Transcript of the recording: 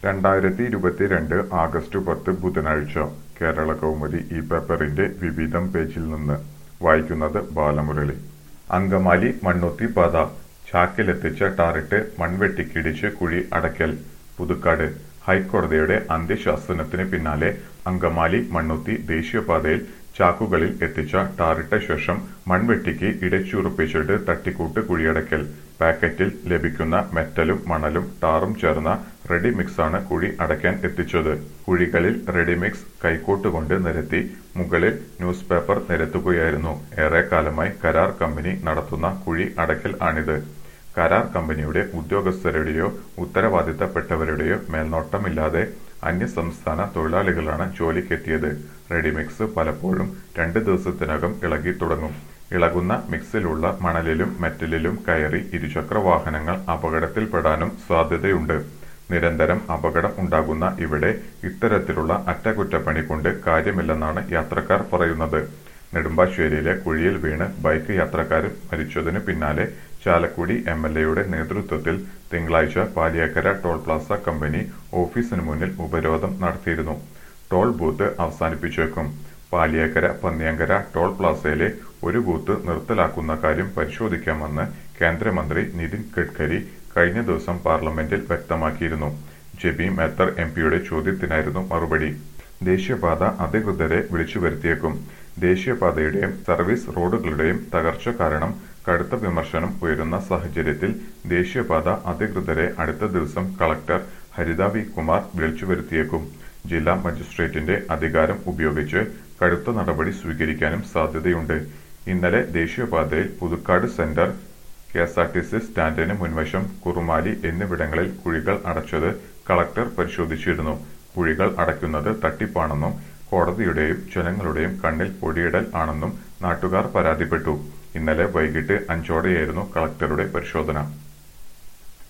രണ്ടായിരത്തി ഇരുപത്തിരണ്ട് ആഗസ്റ്റ് പത്ത് ബുധനാഴ്ച കേരള കൗമുദി ഈ പേപ്പറിന്റെ വിവിധം പേജിൽ നിന്ന് വായിക്കുന്നത് ബാലമുരളി അങ്കമാലി മണ്ണുത്തി പാത ചാക്കിലെത്തിച്ച ടാറിട്ട് മൺവെട്ടിക്കിടിച്ച് കുഴി അടയ്ക്കൽ പുതുക്കാട് ഹൈക്കോടതിയുടെ അന്ത്യശാസനത്തിന് പിന്നാലെ അങ്കമാലി മണ്ണുത്തി ദേശീയപാതയിൽ ചാക്കുകളിൽ എത്തിച്ച ടാറിട്ട ശേഷം മൺവെട്ടിക്ക് ഇടച്ചുറപ്പിച്ചിട്ട് തട്ടിക്കൂട്ട് കുഴിയടക്കൽ പാക്കറ്റിൽ ലഭിക്കുന്ന മെറ്റലും മണലും ടാറും ചേർന്ന റെഡി മിക്സാണ് കുഴി അടയ്ക്കാൻ എത്തിച്ചത് കുഴികളിൽ റെഡിമിക്സ് കൈക്കോട്ട് കൊണ്ട് നിരത്തി മുകളിൽ ന്യൂസ് പേപ്പർ നിരത്തുകയായിരുന്നു ഏറെക്കാലമായി കരാർ കമ്പനി നടത്തുന്ന കുഴി അടയ്ക്കൽ ആണിത് കരാർ കമ്പനിയുടെ ഉദ്യോഗസ്ഥരുടെയോ ഉത്തരവാദിത്തപ്പെട്ടവരുടെയോ മേൽനോട്ടമില്ലാതെ അന്യസംസ്ഥാന തൊഴിലാളികളാണ് ജോലിക്കെത്തിയത് റെഡിമിക്സ് പലപ്പോഴും രണ്ട് ദിവസത്തിനകം ഇളകി തുടങ്ങും ഇളകുന്ന മിക്സിലുള്ള മണലിലും മെറ്റലിലും കയറി ഇരുചക്ര വാഹനങ്ങൾ അപകടത്തിൽപ്പെടാനും സാധ്യതയുണ്ട് നിരന്തരം അപകടം ഉണ്ടാകുന്ന ഇവിടെ ഇത്തരത്തിലുള്ള അറ്റകുറ്റപ്പണി കൊണ്ട് കാര്യമില്ലെന്നാണ് യാത്രക്കാർ പറയുന്നത് നെടുമ്പാശ്ശേരിയിലെ കുഴിയിൽ വീണ് ബൈക്ക് യാത്രക്കാരൻ മരിച്ചതിനു പിന്നാലെ ചാലക്കുടി എം എൽ എയുടെ നേതൃത്വത്തിൽ തിങ്കളാഴ്ച പാലിയേക്കര ടോൾ പ്ലാസ കമ്പനി ഓഫീസിന് മുന്നിൽ ഉപരോധം നടത്തിയിരുന്നു ടോൾ ബൂത്ത് അവസാനിപ്പിച്ചേക്കും പാലിയേക്കര പന്നിയങ്കര ടോൾ പ്ലാസയിലെ ഒരു ബൂത്ത് നിർത്തലാക്കുന്ന കാര്യം പരിശോധിക്കാമെന്ന് കേന്ദ്രമന്ത്രി നിതിൻ ഗഡ്കരി കഴിഞ്ഞ ദിവസം പാർലമെന്റിൽ വ്യക്തമാക്കിയിരുന്നു ജെബി മേത്തർ എം പിയുടെ ചോദ്യത്തിനായിരുന്നു മറുപടി ദേശീയപാത അധികൃതരെ വിളിച്ചു വരുത്തിയേക്കും ദേശീയപാതയുടെയും സർവീസ് റോഡുകളുടെയും തകർച്ച കാരണം കടുത്ത വിമർശനം ഉയരുന്ന സാഹചര്യത്തിൽ ദേശീയപാത അധികൃതരെ അടുത്ത ദിവസം കളക്ടർ ഹരിത വി കുമാർ വിളിച്ചു വരുത്തിയേക്കും ജില്ലാ മജിസ്ട്രേറ്റിന്റെ അധികാരം ഉപയോഗിച്ച് കടുത്ത നടപടി സ്വീകരിക്കാനും സാധ്യതയുണ്ട് ഇന്നലെ ദേശീയപാതയിൽ പുതുക്കാട് സെന്റർ കെഎസ്ആർടിസി സ്റ്റാൻഡിന് മുൻവശം കുറുമാലി എന്നിവിടങ്ങളിൽ കുഴികൾ അടച്ചത് കളക്ടർ പരിശോധിച്ചിരുന്നു കുഴികൾ അടയ്ക്കുന്നത് തട്ടിപ്പാണെന്നും കോടതിയുടെയും ജനങ്ങളുടെയും കണ്ണിൽ പൊടിയിടൽ ആണെന്നും നാട്ടുകാർ പരാതിപ്പെട്ടു ഇന്നലെ വൈകിട്ട് അഞ്ചോടെയായിരുന്നു കളക്ടറുടെ പരിശോധന